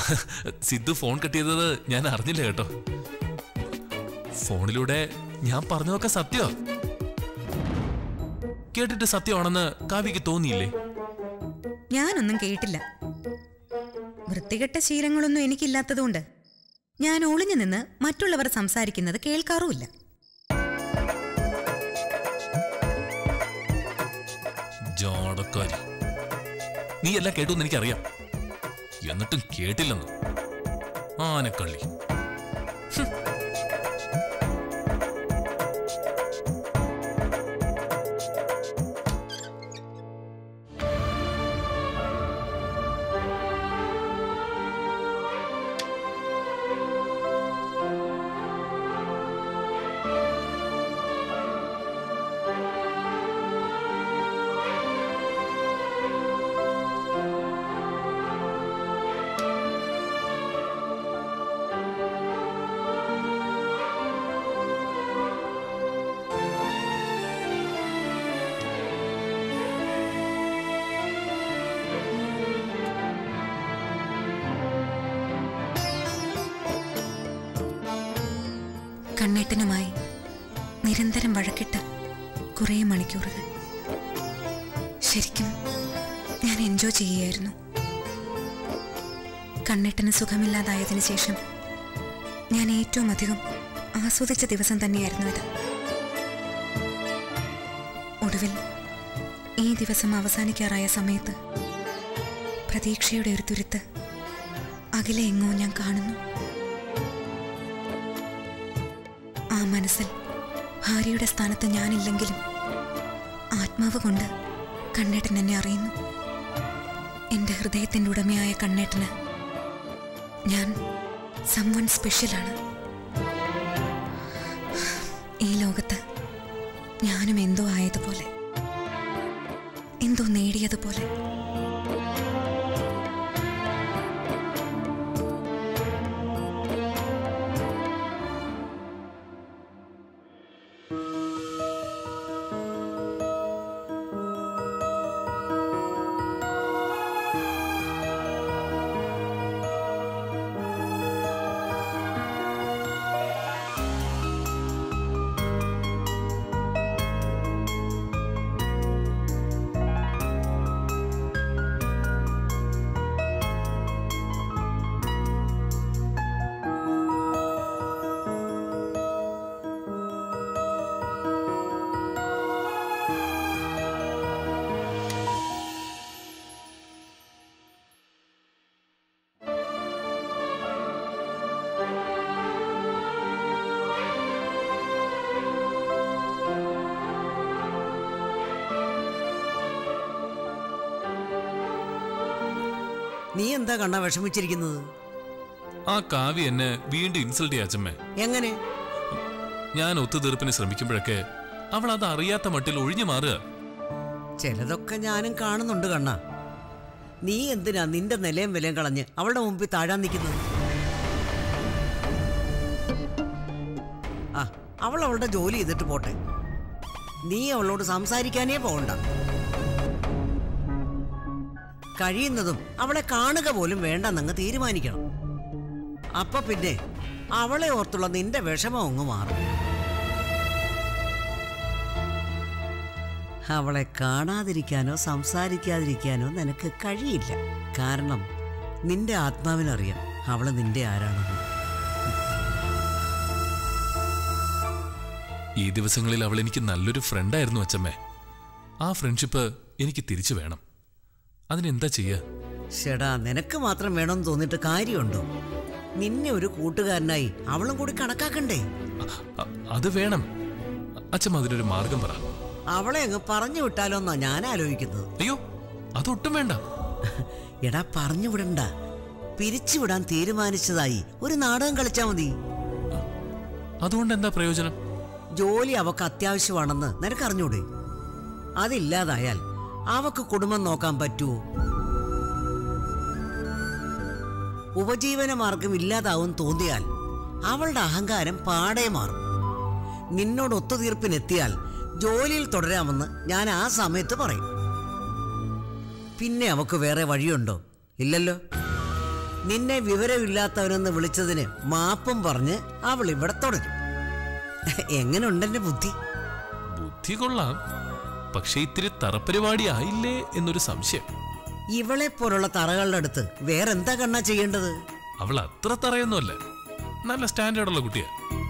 Sidhu phone കട്ടിയത് ഞാൻ അറിഞ്ഞില്ല കേട്ടോ ഫോണിലൂടെ ഞാൻ പറഞ്ഞതൊക്കെ സത്യോ കേട്ടിട്ട് സത്യമാണെന്ന് കാവ്യക്ക് തോന്നിയില്ലേ ഞാനൊന്നും കേട്ടില്ല വൃത്തികെട്ട ശീലങ്ങളൊന്നും എനിക്കില്ലാത്തതുകൊണ്ട് ഞാൻ ഒളിഞ്ഞു നിന്ന് മറ്റുള്ളവർ സംസാരിക്കുന്നത് കേൾക്കാറുമില്ല ജോടക്കാരി നീ എല്ലാം കേട്ടു എന്ന് എനിക്കറിയാം എന്നിട്ടും കേട്ടില്ലെന്ന് ആനക്കള്ളി കണ്ണേട്ടനുമായി നിരന്തരം വഴക്കിട്ട് കുറേ മണിക്കൂറുകൾ ശരിക്കും ഞാൻ എൻജോയ് ചെയ്യുകയായിരുന്നു കണ്ണേട്ടന് സുഖമില്ലാതായതിനു ശേഷം ഞാൻ ഏറ്റവും അധികം ആസ്വദിച്ച ദിവസം തന്നെയായിരുന്നു ഇത് ഒടുവിൽ ഈ ദിവസം അവസാനിക്കാറായ സമയത്ത് പ്രതീക്ഷയുടെ ഒരു തുരുത്ത് അകലെ എങ്ങോ ഞാൻ കാണുന്നു ആ മനസ്സിൽ ഭാര്യയുടെ സ്ഥാനത്ത് ഞാനില്ലെങ്കിലും ആത്മാവ് കൊണ്ട് കണ്ണേട്ടൻ എന്നെ അറിയുന്നു എൻ്റെ ഹൃദയത്തിൻ്റെ ഉടമയായ കണ്ണേട്ടന് ഞാൻ സംവൺ സ്പെഷ്യലാണ് ഈ ലോകത്ത് ഞാനും എന്തോ ആയതുപോലെ എന്തോ നേടിയതുപോലെ നീ എന്താ കണ്ണ വിഷമിച്ചിരിക്കുന്നത് ആ കാവ്യ എന്നെ വീണ്ടും ഇൻസൾട്ട് ചെയ്യാ അച്ഛമ്മേ എങ്ങനെ ഞാൻ ഒത്തുതീർപ്പിന് ശ്രമിക്കുമ്പോഴൊക്കെ അവൾ അത് അറിയാത്ത മട്ടിൽ ഒഴിഞ്ഞു മാറുക ചിലതൊക്കെ ഞാനും കാണുന്നുണ്ട് കണ്ണ നീ എന്തിനാ നിന്റെ നിലയും വിലയും കളഞ്ഞ് അവളുടെ മുമ്പിൽ താഴാൻ നിൽക്കുന്നത് ആ അവൾ അവളുടെ ജോലി ചെയ്തിട്ട് പോട്ടെ നീ അവളോട് സംസാരിക്കാനേ പോകണ്ട കഴിയുന്നതും അവളെ കാണുക പോലും വേണ്ടെന്നങ്ങ് തീരുമാനിക്കണം അപ്പൊ പിന്നെ അവളെ ഓർത്തുള്ള നിന്റെ വിഷമം അങ്ങ് മാറും അവളെ കാണാതിരിക്കാനോ സംസാരിക്കാതിരിക്കാനോ നിനക്ക് കഴിയില്ല കാരണം നിന്റെ ആത്മാവിനറിയാം അവള് നിന്റെ ആരാണെന്ന് ഈ ദിവസങ്ങളിൽ അവൾ എനിക്ക് നല്ലൊരു ഫ്രണ്ടായിരുന്നു അച്ഛമ്മേ ആ ഫ്രണ്ട്ഷിപ്പ് എനിക്ക് തിരിച്ചു വേണം അതിനെന്താ ചെയ്യുക ഷെടാ നിനക്ക് മാത്രം വേണമെന്ന് തോന്നിയിട്ട് കാര്യമുണ്ടോ നിന്നെ ഒരു കൂട്ടുകാരനായി അവളും കൂടി കണക്കാക്കണ്ടേ അ- അത് വേണം അച്ഛമ്മ അതിനൊരു മാർഗം പറ അവളെ അങ്ങ് പറഞ്ഞു വിട്ടാലോ എന്നാ ഞാൻ ആലോചിക്കുന്നത് അയ്യോ അതൊട്ടും വേണ്ട എടാ പറഞ്ഞു വിടണ്ട പിരിച്ചുവിടാൻ തീരുമാനിച്ചതായി ഒരു നാടകം കളിച്ചാ മതി അതുകൊണ്ട് എന്താ പ്രയോജനം ജോലി അവക്ക് അത്യാവശ്യമാണെന്ന് നിനക്കറിഞ്ഞൂടെ അതില്ലാതായാൽ അവക്ക് കുടുംബം നോക്കാൻ പറ്റുമോ ഉപജീവന മാർഗം ഇല്ലാതാവും തോന്നിയാൽ അവളുടെ അഹങ്കാരം പാടെ മാറും നിന്നോട് ഒത്തുതീർപ്പിനെത്തിയാൽ ജോലിയിൽ തുടരാമെന്ന് ഞാൻ ആ സമയത്ത് പറയും പിന്നെ അവക്ക് വേറെ വഴിയുണ്ടോ ഇല്ലല്ലോ നിന്നെ വിവരമില്ലാത്തവനെന്ന് വിളിച്ചതിന് മാപ്പും പറഞ്ഞ് അവൾ ഇവിടെ തുടരും എങ്ങനെയുണ്ടെന്റെ ബുദ്ധി ബുദ്ധി കൊള്ളാം പക്ഷെ ഇത്തിരി തറപ്പരിപാടി ആയില്ലേ എന്നൊരു സംശയം ഇവളെ പോലുള്ള തറകളുടെ അടുത്ത് വേറെന്താ കണ്ണാ ചെയ്യേണ്ടത് അവൾ അത്ര തറയൊന്നുമല്ല നല്ല സ്റ്റാൻഡേർഡുള്ള കുട്ടിയാ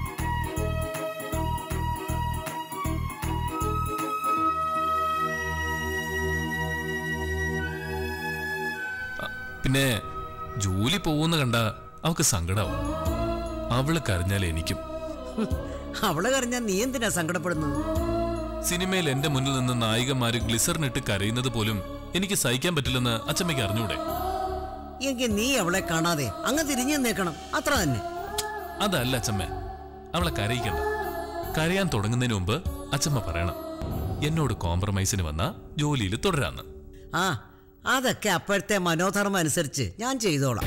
അ, പിന്നെ ജോലി പോകുന്ന കണ്ട അവക്ക് സങ്കടാവും അവള് കരഞ്ഞാൽ എനിക്കും അവളെ കറിഞ്ഞാൽ നീ എന്തിനാ സങ്കടപ്പെടുന്നത് സിനിമയിൽ എന്റെ മുന്നിൽ നിന്ന് നായികമാര് ഗ്ലിസറിനിട്ട് കരയുന്നത് പോലും എനിക്ക് സഹിക്കാൻ പറ്റില്ലെന്ന് അച്ചമ്മയ്ക്ക് അറിഞ്ഞൂടെ എങ്കിൽ നീ അവളെ കാണാതെ അങ്ങ് തിരിഞ്ഞു നിന്നേക്കണം അത്ര തന്നെ അതല്ല അച്ചമ്മ അവളെ കരയിക്കണ്ട കരയാൻ തുടങ്ങുന്നതിന് മുമ്പ് അച്ചമ്മ പറയണം എന്നോട് കോംപ്രമൈസിന് വന്ന ജോലിയിൽ തുടരാന്ന് ആ അതൊക്കെ അപ്പോഴത്തെ മനോധർമ്മം അനുസരിച്ച് ഞാൻ ചെയ്തോളാം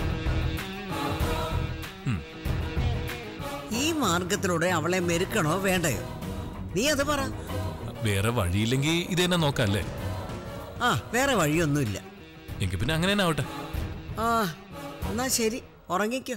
ഈ മാർഗത്തിലൂടെ അവളെ മെരുക്കണോ വേണ്ടയോ നീ അത് പറ വേറെ വഴിയില്ലെങ്കിൽ ഇത് തന്നെ നോക്കാല്ലേ ആ വേറെ വഴിയൊന്നുമില്ല എങ്കിൽ പിന്നെ അങ്ങനെ തന്നെ ആവട്ടെ ആ എന്നാ ശരി ഉറങ്ങിക്കോ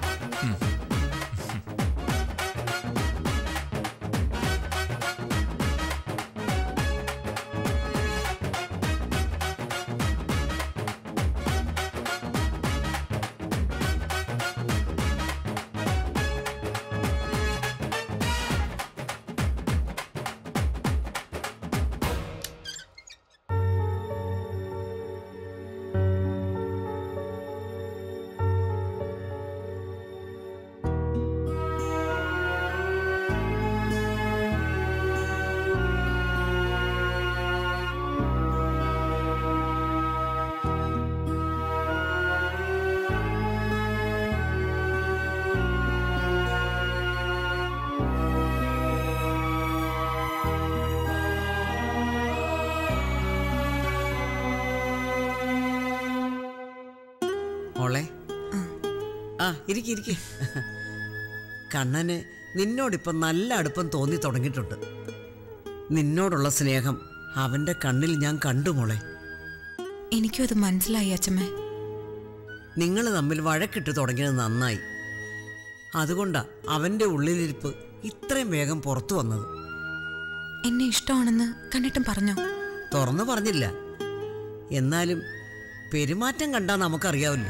മോളെ ആ ഇരിക്കെ ഇരിക്കെ കണ്ണന് നിന്നോടിപ്പം നല്ല അടുപ്പം തോന്നി തുടങ്ങിയിട്ടുണ്ട് നിന്നോടുള്ള സ്നേഹം അവന്റെ കണ്ണിൽ ഞാൻ കണ്ടു മോളെ എനിക്കും അത് മനസ്സിലായി അച്ഛമ്മേ നിങ്ങൾ തമ്മിൽ വഴക്കിട്ട് തുടങ്ങിയത് നന്നായി അതുകൊണ്ടാ അവന്റെ ഉള്ളിലിരിപ്പ് ഇത്രയും വേഗം പുറത്തു വന്നത് എന്നെ ഇഷ്ടമാണെന്ന് കണ്ടിട്ടും പറഞ്ഞോ തുറന്നു പറഞ്ഞില്ല എന്നാലും പെരുമാറ്റം കണ്ടാൽ നമുക്കറിയാവല്ലോ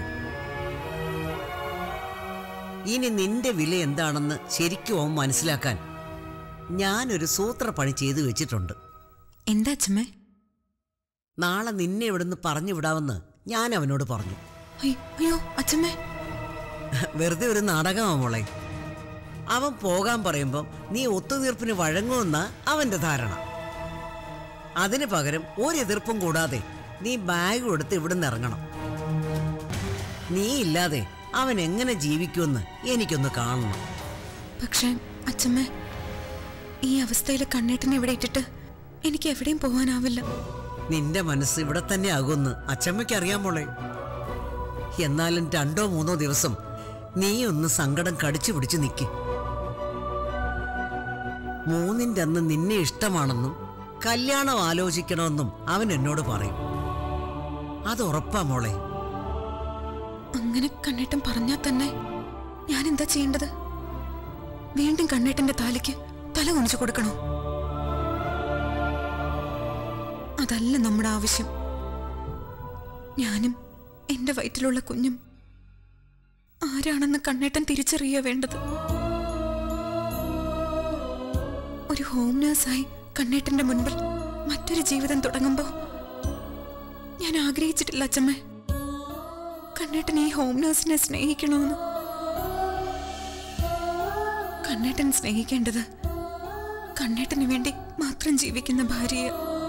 ഇനി നിന്റെ വില എന്താണെന്ന് ശരിക്കും അവൻ മനസ്സിലാക്കാൻ ഞാനൊരു സൂത്രപ്പണി ചെയ്തു വെച്ചിട്ടുണ്ട് എന്താ അച്ഛമ്മേ നാളെ നിന്നെ ഇവിടുന്ന് പറഞ്ഞു വിടാമെന്ന് ഞാൻ അവനോട് പറഞ്ഞു അയ്യോ അയ്യോ അച്ഛമ്മേ വെറുതെ ഒരു നാടകമാ മോളെ അവൻ പോകാൻ പറയുമ്പം നീ ഒത്തുതീർപ്പിന് വഴങ്ങുമെന്ന അവന്റെ ധാരണ അതിന് പകരം ഒരു എതിർപ്പും കൂടാതെ നീ ബാഗ് എടുത്ത് ഇവിടുന്ന് ഇറങ്ങണം നീ ഇല്ലാതെ അവൻ എങ്ങനെ ജീവിക്കുമെന്ന് എനിക്കൊന്ന് കാണണം പക്ഷേ അച്ഛമ്മേ ഈ അവസ്ഥയിൽ കണ്ണേട്ടനെ ഇവിടെ ഇട്ടിട്ട് എനിക്ക് എവിടെയും പോകാനാവില്ല നിന്റെ മനസ്സ് ഇവിടെ തന്നെ ആകുമെന്ന് അച്ചമ്മയ്ക്ക് അറിയാൻ മോളെ എന്നാലും രണ്ടോ മൂന്നോ ദിവസം നീ ഒന്ന് സങ്കടം കടിച്ചു പിടിച്ച് നിൽക്ക് മൂന്നിന്റെ അന്ന് നിന്നെ ഇഷ്ടമാണെന്നും കല്യാണം ആലോചിക്കണമെന്നും അവൻ എന്നോട് പറയും അത് ഉറപ്പാ മോളെ അങ്ങനെ കണ്ണേട്ടൻ പറഞ്ഞാൽ തന്നെ ഞാൻ എന്താ ചെയ്യേണ്ടത് വീണ്ടും കണ്ണേട്ടന്റെ താലിക്ക് തല കുനിച്ചു കൊടുക്കണോ അതല്ല നമ്മുടെ ആവശ്യം ഞാനും എന്റെ വയറ്റിലുള്ള കുഞ്ഞും ആരാണെന്ന് കണ്ണേട്ടൻ തിരിച്ചറിയുക വേണ്ടത് ഒരു ഹോം നേഴ്സായി കണ്ണേട്ടന്റെ മുൻപിൽ മറ്റൊരു ജീവിതം തുടങ്ങുമ്പോ ഞാൻ ആഗ്രഹിച്ചിട്ടില്ല അച്ഛമ്മേ കണ്ണേട്ടൻ ഈ ഹോം നേഴ്സിനെ സ്നേഹിക്കണമെന്ന് കണ്ണേട്ടൻ സ്നേഹിക്കേണ്ടത് കണ്ണേട്ടന് വേണ്ടി മാത്രം ജീവിക്കുന്ന ഭാര്യയെ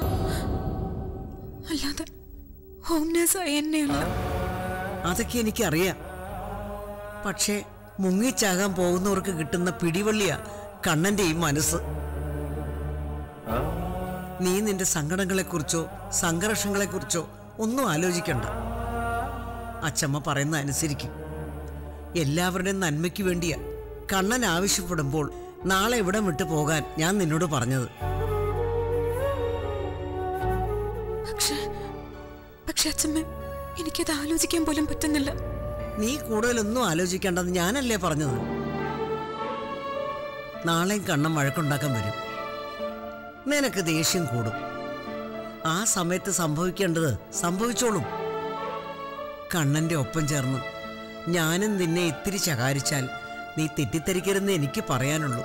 അല്ലാതെ ഹോം നേഴ്സായ എന്നെയല്ല അതൊക്കെ എനിക്കറിയാം പക്ഷേ മുങ്ങിച്ചാകാൻ പോകുന്നവർക്ക് കിട്ടുന്ന പിടിവള്ളിയാ കണ്ണന്റെ ഈ മനസ്സ് നീ നിന്റെ സങ്കടങ്ങളെക്കുറിച്ചോ സംഘർഷങ്ങളെക്കുറിച്ചോ ഒന്നും ആലോചിക്കണ്ട അച്ചമ്മ പറയുന്ന അനുസരിക്കും എല്ലാവരുടെയും നന്മയ്ക്ക് വേണ്ടിയാ കണ്ണൻ ആവശ്യപ്പെടുമ്പോൾ നാളെ ഇവിടെ വിട്ടു പോകാൻ ഞാൻ നിന്നോട് പറഞ്ഞത് പക്ഷേ പക്ഷെ അച്ഛമ്മ എനിക്കത് ആലോചിക്കാൻ പോലും പറ്റുന്നില്ല നീ കൂടുതലൊന്നും ആലോചിക്കേണ്ടെന്ന് ഞാനല്ലേ പറഞ്ഞത് നാളെയും കണ്ണം വഴക്കുണ്ടാക്കാൻ വരും നിനക്ക് ദേഷ്യം കൂടും ആ സമയത്ത് സംഭവിക്കേണ്ടത് സംഭവിച്ചോളും കണ്ണന്റെ ഒപ്പം ചേർന്ന് ഞാനും നിന്നെ ഇത്തിരി ശകാരിച്ചാൽ നീ തെറ്റിദ്ധരിക്കരുതെന്ന് എനിക്ക് പറയാനുള്ളൂ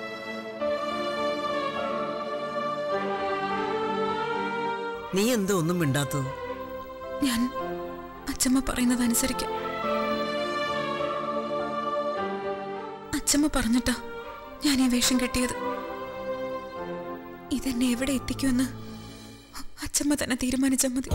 നീ എന്തോ ഒന്നും മിണ്ടാത്തത് ഞാൻ അച്ചമ്മ പറയുന്നത് അനുസരിക്കാം അച്ചമ്മ പറഞ്ഞിട്ടാ ഞാൻ ഈ വേഷം കെട്ടിയത് ഇതെന്നെ എവിടെ എത്തിക്കുമെന്ന് അച്ചമ്മ തന്നെ തീരുമാനിച്ചാൽ മതി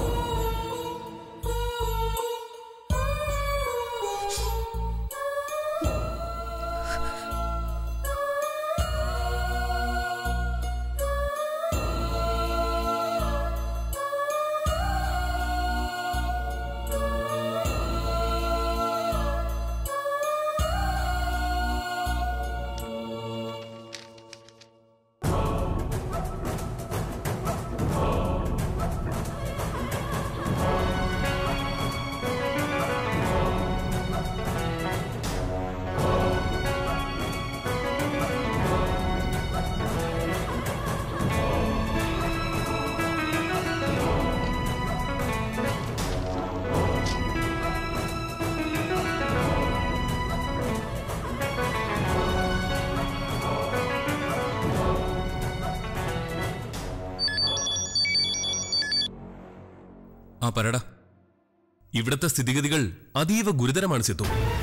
ആ പറയടാ ഇവിടുത്തെ സ്ഥിതിഗതികൾ അതീവ ഗുരുതരമാണ് സിത്തു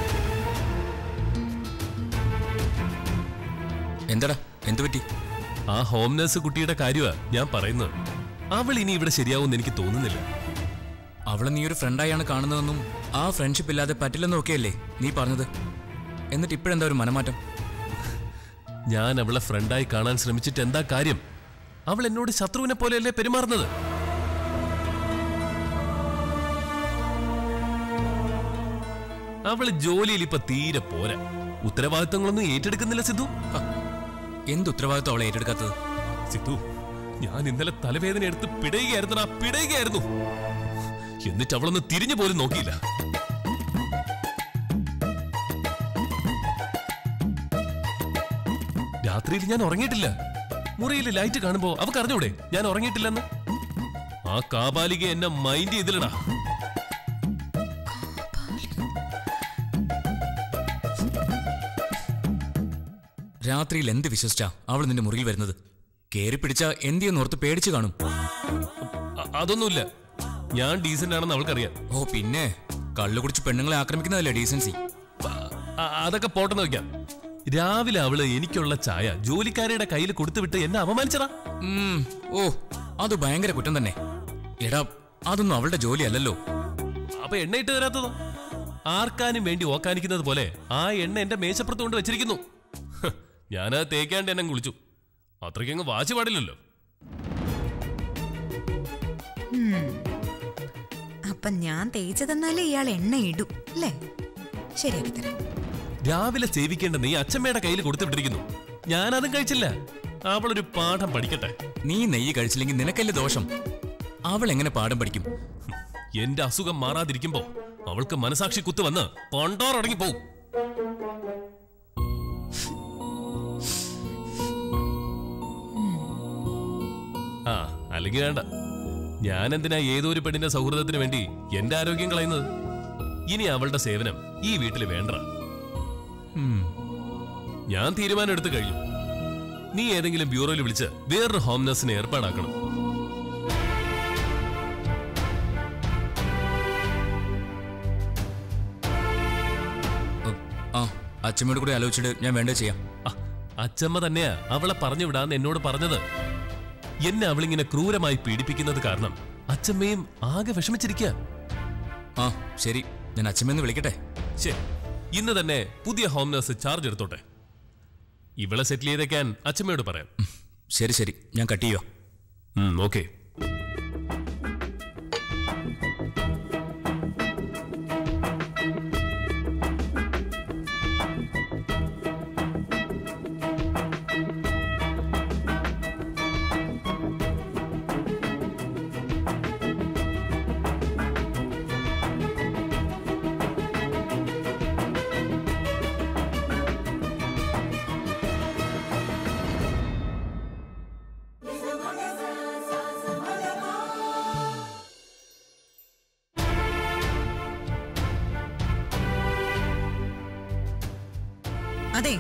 എന്താടാ എന്തു പറ്റി ആ ഹോം നഴ്സ് കുട്ടിയുടെ കാര്യമാ ഞാൻ പറയുന്നത് അവൾ ഇനി ഇവിടെ ശരിയാവുമെന്ന് എനിക്ക് തോന്നുന്നില്ല അവളെ നീ ഒരു ഫ്രണ്ടായാണ് കാണുന്നതെന്നും ആ ഫ്രണ്ട്ഷിപ്പ് ഇല്ലാതെ പറ്റില്ലെന്നും ഒക്കെയല്ലേ നീ പറഞ്ഞത് എന്നിട്ട് ഇപ്പോഴെന്താ ഒരു മനമാറ്റം ഞാൻ അവളെ ഫ്രണ്ടായി കാണാൻ ശ്രമിച്ചിട്ട് എന്താ കാര്യം അവൾ എന്നോട് ശത്രുവിനെ പോലെയല്ലേ പെരുമാറുന്നത് അവള് ജോലിയിൽ ഇപ്പൊ തീരെ പോരാ ഉത്തരവാദിത്തങ്ങളൊന്നും ഏറ്റെടുക്കുന്നില്ല സിദ്ധു ഹ, എന്ത് ഉത്തരവാദിത്വം അവളെ ഏറ്റെടുക്കാത്തത് സിദ്ധു ഞാൻ ഇന്നലെ തലവേദന എടുത്ത് പിടയുകയായിരുന്നു പിടയുകയായിരുന്നു എന്നിട്ട് അവളൊന്ന് തിരിഞ്ഞു പോലും നോക്കിയില്ല രാത്രിയിൽ ഞാൻ ഉറങ്ങിയിട്ടില്ല മുറിയിൽ ലൈറ്റ് കാണുമ്പോ അവക്ക് അറിഞ്ഞൂടെ ഞാൻ ഉറങ്ങിയിട്ടില്ലെന്ന് ആ കാബാലിക എന്നെ മൈൻഡ് ചെയ്തില്ലടാ രാത്രിയിൽ എന്ത് വിശ്വസിച്ചാ അവൾ നിന്റെ മുറിയിൽ വരുന്നത് കേറി പിടിച്ച എന്തിയെന്ന് ഓർത്ത് പേടിച്ചു കാണും അ- അതൊന്നുമില്ല ഞാൻ ഡീസന്റ് ആണെന്ന് അവൾക്കറിയാം ഓ പിന്നെ കള്ളു കുടിച്ച് പെണ്ണുങ്ങളെ ആക്രമിക്കുന്നതല്ലേ ഡീസൻസി അ- അ- അതൊക്കെ പോട്ടെന്ന് വെക്കാം രാവിലെ അവള് എനിക്കുള്ള ചായ ജോലിക്കാരുടെ കയ്യിൽ കൊടുത്തുവിട്ട് എന്നെ അപമാനിച്ചടാ ഉം, ഓ അത് ഭയങ്കര കുറ്റം തന്നെ എടാ അതൊന്നും അവളുടെ ജോലിയല്ലല്ലോ അപ്പൊ എണ്ണ ഇട്ട് തരാത്തതോ ആർക്കാനും വേണ്ടി ഓക്കാനിക്കുന്നത് പോലെ ആ എണ്ണ എന്റെ മേശപ്പുറത്ത് കൊണ്ട് വെച്ചിരിക്കുന്നു ഹ്, ഞാനത് തേക്കാണ്ട് എന്നെ കുളിച്ചു അത്രയ്ക്കങ്ങ് വാശി പാടില്ലല്ലോ അപ്പൊ ഞാൻ തേച്ചു തന്നാലേ ഇയാൾ എണ്ണ ഇടും അല്ലേ ശരിയാക്കി തരാം രാവിലെ സേവിക്കേണ്ട നീ അച്ഛമ്മയുടെ കയ്യിൽ കൊടുത്തു വിട്ടിരിക്കുന്നു ഞാനതും കഴിച്ചില്ല അവളൊരു പാഠം പഠിക്കട്ടെ നീ നെയ്യ് കഴിച്ചില്ലെങ്കിൽ നിനക്കല്ലേ ദോഷം അവൾ എങ്ങനെ പാഠം പഠിക്കും എന്റെ അസുഖം മാറാതിരിക്കുമ്പോ അവൾക്ക് മനസാക്ഷി കുത്തു വന്ന് പണ്ടോറടങ്ങി പോവും ആ അല്ലെങ്കിൽ വേണ്ട ഞാൻ എന്തിനാ ഏതോ ഒരു പെണ്ണിന്റെ സൗഹൃദത്തിന് വേണ്ടി എന്റെ ആരോഗ്യം കളയുന്നത് ഇനി അവളുടെ സേവനം ഈ വീട്ടിൽ വേണ്ട ഉം, ഞാൻ തീരുമാനം എടുത്തു കഴിഞ്ഞു നീ ഏതെങ്കിലും ബ്യൂറോയിൽ വിളിച്ച് വേറൊരു ഹോം നഴ്സിനെ ഏർപ്പാടാക്കണം ഉം, ആ അച്ഛമ്മയോട് കൂടി ആലോചിച്ചിട്ട് ഞാൻ വേണ്ടത് ചെയ്യാം ആ, അച്ചമ്മ തന്നെയാ അവളെ പറഞ്ഞു വിടാന്ന് എന്നോട് പറഞ്ഞത് എന്നെ അവളിങ്ങനെ ക്രൂരമായി പീഡിപ്പിക്കുന്നത് കാരണം അച്ചമ്മയും ആകെ വിഷമിച്ചിരിക്കുക ആ ശരി ഞാൻ അച്ഛമ്മയെന്ന് വിളിക്കട്ടെ ശരി ഇന്ന് തന്നെ പുതിയ ഹോം നഴ്സ് ചാർജ് എടുത്തോട്ടെ ഇവളെ സെറ്റിൽ ചെയ്തേക്കാൻ അച്ചമ്മയോട് പറയാം ശരി ശരി ഞാൻ കട്ട് ചെയ്യുക ഓക്കെ അതെ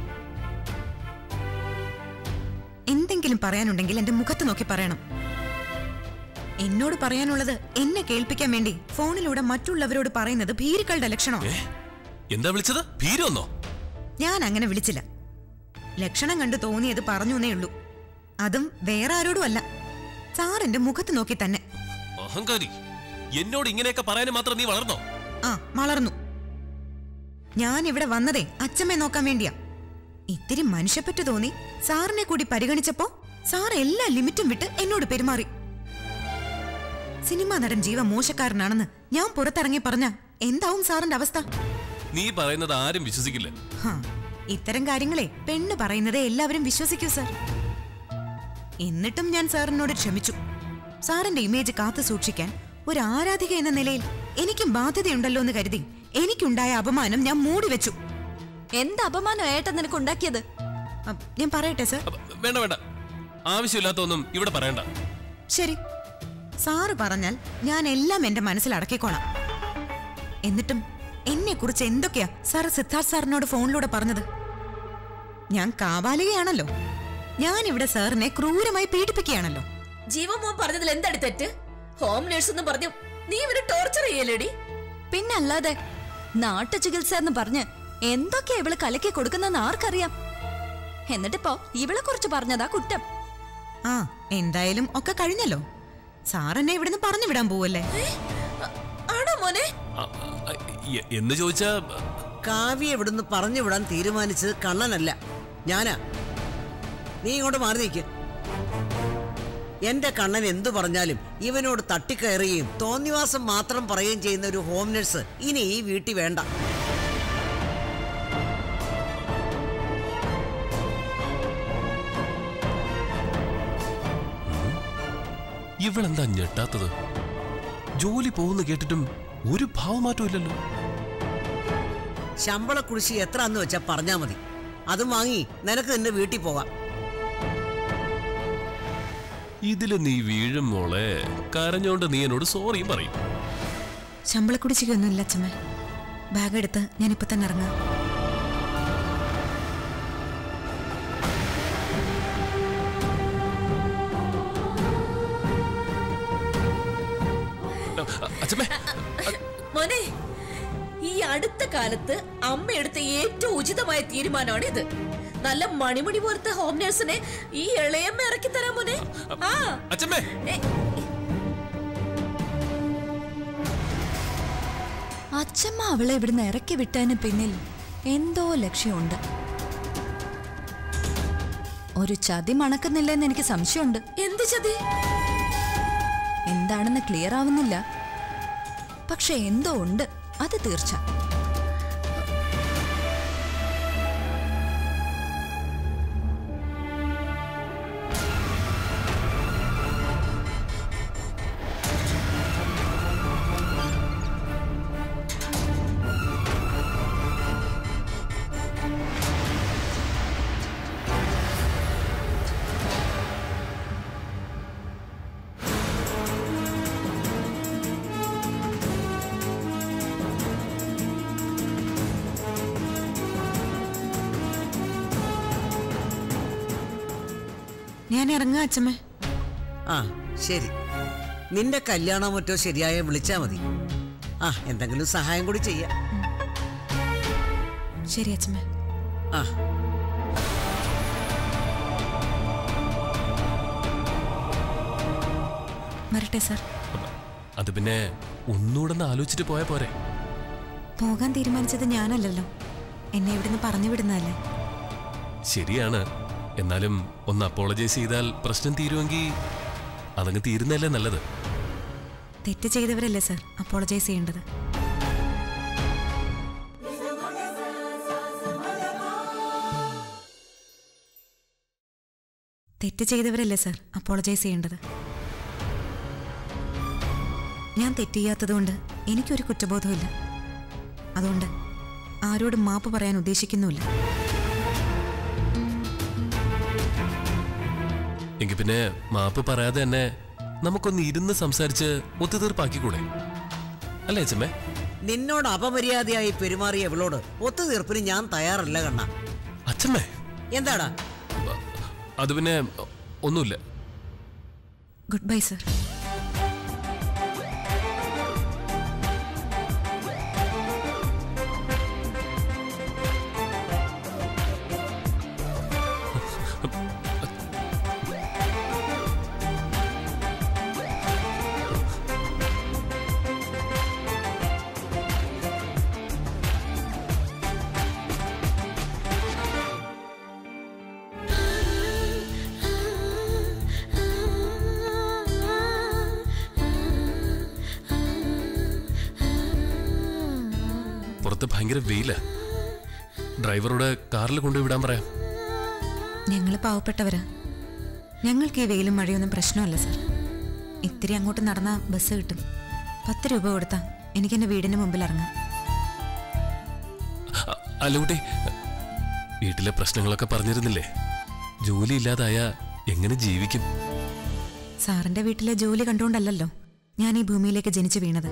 എന്തെങ്കിലും പറയാനുണ്ടെങ്കിൽ എന്റെ മുഖത്ത് നോക്കി പറയണം എന്നോട് പറയാനുള്ളത് എന്നെ കേൾപ്പിക്കാൻ വേണ്ടി ഫോണിലൂടെ മറ്റുള്ളവരോട് പറയുന്നത് ഭീരുക്കളുടെ ലക്ഷണമാണ് ഏ എന്താ വിളിച്ചത് ഭീരുവെന്നോ ഞാൻ അങ്ങനെ വിളിച്ചില്ല ലക്ഷണം കണ്ടു തോന്നിയത് പറഞ്ഞു എന്നേ ഉള്ളൂ അതും വേറെ ആരോടും അല്ല സാറിന്റെ മുഖത്ത് നോക്കി തന്നെ അഹങ്കാരി എന്നോട് ഇങ്ങനെയൊക്കെ പറയാനും മാത്രം നീ വളർന്നോ ആ വളർന്നു ഞാൻ ഇവിടെ വന്നതേ അച്ഛമ്മയെ നോക്കാൻ വേണ്ടിയാ ഇത്തിരി മനുഷ്യപ്പറ്റ് തോന്നി സാറിനെ കൂടി പരിഗണിച്ചപ്പോ സാർ എല്ലാ ലിമിറ്റും വിട്ട് എന്നോട് പെരുമാറി സിനിമാ നടൻ ജീവ മോശക്കാരനാണെന്ന് ഞാൻ പുറത്തിറങ്ങി പറഞ്ഞ എന്താവും സാറിന്റെ അവസ്ഥ നീ പറയുന്നത് ആരും വിശ്വസിക്കില്ല ഹാ, ഇത്തരം കാര്യങ്ങളെ പെണ്ണ് പറയുന്നതേ എല്ലാവരും വിശ്വസിക്കൂ സാർ എന്നിട്ടും ഞാൻ സാറിനോട് ക്ഷമിച്ചു സാറിന്റെ ഇമേജ് കാത്തു സൂക്ഷിക്കാൻ ഒരു ആരാധിക എന്ന നിലയിൽ എനിക്കും ബാധ്യതയുണ്ടല്ലോ എന്ന് കരുതി എനിക്കുണ്ടായ അപമാനം ഞാൻ മൂടി വെച്ചു എന്ത് അപമാനം ഏട്ടൻ നിനക്ക് ഉണ്ടാക്കിയത് അ, ഞാൻ പറയട്ടെ സാർ അപ്പ, വേണ്ട വേണ്ട ആവശ്യമില്ലാത്തൊന്നും ഇവിടെ പറയണ്ട ശരി സാറ് പറഞ്ഞാൽ ഞാൻ എല്ലാം എന്റെ മനസ്സിൽ അടക്കിക്കോളാം എന്നിട്ടും എന്നെ കുറിച്ച് എന്തൊക്കെയാ സാർ സിദ്ധാർത്ഥ് സാറിനോട് ഫോണിലൂടെ പറഞ്ഞത് ഞാൻ കാവാലികയാണല്ലോ ഞാൻ ഇവിടെ സാറിനെ ക്രൂരമായി പീഡിപ്പിക്കുകയാണല്ലോ ജീവമോൻ പറഞ്ഞതിൽ എന്താണ് തെറ്റ് ഹോം നേഴ്സ് എന്ന് പറഞ്ഞു നീ ഇവരെ ടോർച്ചർ ചെയ്യലേടി പിന്നല്ലാതെ നാട്ടു ചികിത്സ എന്ന് പറഞ്ഞ് എന്തൊക്കെയാ ഇവള് കലക്കി കൊടുക്കുന്നെന്ന് ആർക്കറിയാം എന്നിട്ടിപ്പോ ഇവളെ കുറിച്ച് പറഞ്ഞതാ കുറ്റം ആ എന്തായാലും ഒക്കെ കഴിഞ്ഞല്ലോ സാർ എന്നെ ഇവിടുന്ന് പറഞ്ഞു വിടാൻ പോവല്ലേ ആണോ മോനെ ആ, ആ, എ- എന്ന് ചോദിച്ചാ കാവ്യ ഇവിടുന്ന് പറഞ്ഞു വിടാൻ തീരുമാനിച്ചത് കണ്ണനല്ല ഞാനാ നീ ഇങ്ങോട്ട് മാറി നിൽക്ക് എന്റെ കണ്ണൻ എന്തു പറഞ്ഞാലും ഇവനോട് തട്ടിക്കയറുകയും തോന്നിവാസം മാത്രം പറയുകയും ചെയ്യുന്ന ഒരു ഹോം നഴ്സ് ഇനി ഈ വീട്ടിൽ വേണ്ട ഇവളെന്താ ഞെട്ടാത്തത് ജോലി പോകുന്ന കേട്ടിട്ടും ഒരു ഭാവമാറ്റവും ഇല്ലല്ലോ ശമ്പള കുടിശ്ശി എത്ര എന്ന് വെച്ചാ പറഞ്ഞാ മതി അതും വാങ്ങി നിനക്ക് നിന്റെ വീട്ടിൽ പോകാം ഇതില് നീ വീഴും മോളെ കരഞ്ഞോണ്ട് നീ എന്നോട് സോറിയും പറയും ശമ്പളക്കുടിശ്ശികൊന്നും ഇല്ല അച്ഛമ്മ ബാഗ് എടുത്ത് ഞാനിപ്പോ തന്നെ ഇറങ്ങാം അ- അച്ഛമ്മേ മോനെ ഈ അടുത്ത കാലത്ത് അമ്മ എടുത്ത ഏറ്റവും ഉചിതമായ തീരുമാനമാണ് ഇത് നല്ല മണിമണി പോലത്തെ ഹോം നേഴ്സിനെ ഈ ഇളയമ്മ ഇറക്കി തരാം മോനെ ആ അച്ഛമ്മേ ഏ, അച്ഛമ്മ അവളെ ഇവിടുന്ന് ഇറക്കി വിട്ടതിന് പിന്നിൽ എന്തോ ലക്ഷ്യമുണ്ട് ഒരു ചതി മണക്കുന്നില്ലെന്ന് എനിക്ക് സംശയമുണ്ട് എന്ത് ചതി എന്താണെന്ന് ക്ലിയർ ആവുന്നില്ല പക്ഷെ എന്തോ ഉണ്ട് അത് തീർച്ച ഞാൻ ഇറങ്ങാം അച്ഛമ്മേ ആ ശരി നിന്റെ കല്യാണം മറ്റോ ശരിയായ വിളിച്ചാ മതി ആ എന്തെങ്കിലും സഹായം കൂടി ചെയ്യാം ശരി അച്ഛമ്മേ ആ വരട്ടെ സാർ അത് പിന്നെ ഒന്നുകൂടെ ഒന്ന് ആലോചിച്ചിട്ട് പോയാ പോരെ പോകാൻ തീരുമാനിച്ചത് ഞാനല്ലല്ലോ എന്നെ ഇവിടുന്ന് പറഞ്ഞു വിടുന്നതല്ലേ ശരിയാണ് എന്നാലും ഒന്ന് അപ്പോളജൈസ് ചെയ്താൽ പ്രശ്നം തീരുമെങ്കിൽ അതങ്ങ് തീരുന്നല്ലേ നല്ലത് തെറ്റ് ചെയ്തവരല്ലേ സാർ അപ്പോളജൈസ് ചെയ്യേണ്ടത് തെറ്റ് ചെയ്തവരല്ലേ സാർ അപ്പോളജൈസ് ചെയ്യേണ്ടത് ഞാൻ തെറ്റ് ചെയ്യാത്തതുകൊണ്ട് എനിക്കൊരു കുറ്റബോധമില്ല അതുകൊണ്ട് ആരോടും മാപ്പ് പറയാൻ ഉദ്ദേശിക്കുന്നുമില്ല എങ്കിൽ പിന്നെ മാപ്പ് പറയാതെ തന്നെ നമുക്കൊന്ന് ഇരുന്ന് സംസാരിച്ച് ഒത്തുതീർപ്പാക്കിക്കൂടെ അല്ലേ അച്ഛമ്മേ നിന്നോട് അപമര്യാദയായി പെരുമാറിയ ഇവളോട് ഒത്തുതീർപ്പിന് ഞാൻ തയ്യാറല്ല കണ്ണ അച്ഛമ്മേ എന്താടാ അത് പിന്നെ ഒന്നുമില്ല ഗുഡ് ബൈ സർ പുറത്ത് ഭയങ്കര വെയില ഡ്രൈവറോട് കാറിൽ കൊണ്ടുപോയി വിടാൻ പറയാം ഞങ്ങൾ പാവപ്പെട്ടവരാ ഞങ്ങൾക്ക് ഈ വെയിലും മഴയൊന്നും പ്രശ്നമല്ല സർ ഇത്തിരി അങ്ങോട്ട് നടന്ന ബസ് കിട്ടും പത്ത് രൂപ കൊടുത്താ എനിക്ക് എൻ്റെ വീടിന് മുമ്പിൽ ഇറങ്ങാം അ- അല്ല കുട്ടി വീട്ടിലെ പ്രശ്നങ്ങളൊക്കെ പറഞ്ഞിരുന്നില്ലേ ജോലി ഇല്ലാതായ എങ്ങനെ ജീവിക്കും സാറിന്റെ വീട്ടിലെ ജോലി കണ്ടുകൊണ്ടല്ലല്ലോ ഞാൻ ഈ ഭൂമിയിലേക്ക് ജനിച്ചു വീണത്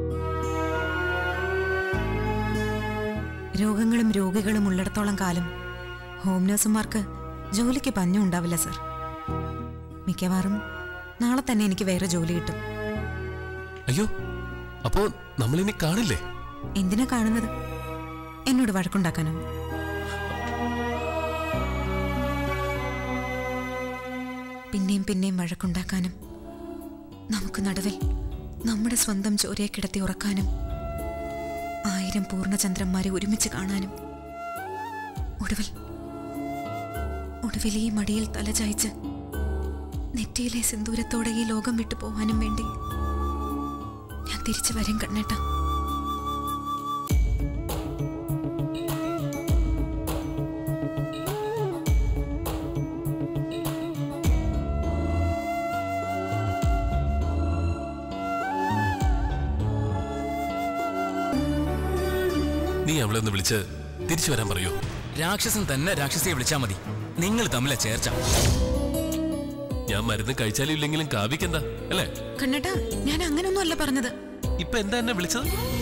രോഗങ്ങളും രോഗികളും ഉള്ളിടത്തോളം കാലം ഹോം നഴ്സുമാർക്ക് ജോലിക്ക് പഞ്ഞും ഉണ്ടാവില്ല സർ മിക്കവാറും നാളെ തന്നെ എനിക്ക് വേറെ ജോലി കിട്ടും അയ്യോ അപ്പോ നമ്മളിനി കാണില്ലേ എന്തിനാ കാണുന്നത് എന്നോട് വഴക്കുണ്ടാക്കാനോ പിന്നെയും പിന്നെയും വഴക്കുണ്ടാക്കാനും നമുക്ക് നടുവിൽ നമ്മുടെ സ്വന്തം ചോരയെ കിടത്തി ഉറക്കാനും ആയിരം പൂർണ്ണചന്ദ്രന്മാരെ ഒരുമിച്ച് കാണാനും ഒടുവിൽ ഒടുവിൽ ഈ മടിയിൽ തലചായ്ച്ച് നെറ്റിയിലെ സിന്ദൂരത്തോടെ ഈ ലോകം വിട്ടു പോവാനും വേണ്ടി ഞാൻ തിരിച്ചു വരും കണ്ണേട്ടാ നീ അവളെ ഒന്ന് വിളിച്ച് തിരിച്ചു വരാൻ പറയൂ രാക്ഷസൻ തന്നെ രാക്ഷസിയെ വിളിച്ചാ മതി നിങ്ങൾ തമ്മിലെ ചേർച്ച ഞാൻ മരുന്ന് കഴിച്ചാലും ഇല്ലെങ്കിലും കാവിക്കെന്താ അല്ലേ കണ്ണേട്ടാ ഞാൻ അങ്ങനൊന്നും അല്ല പറഞ്ഞത് ഇപ്പൊ എന്താ എന്നെ വിളിച്ചത്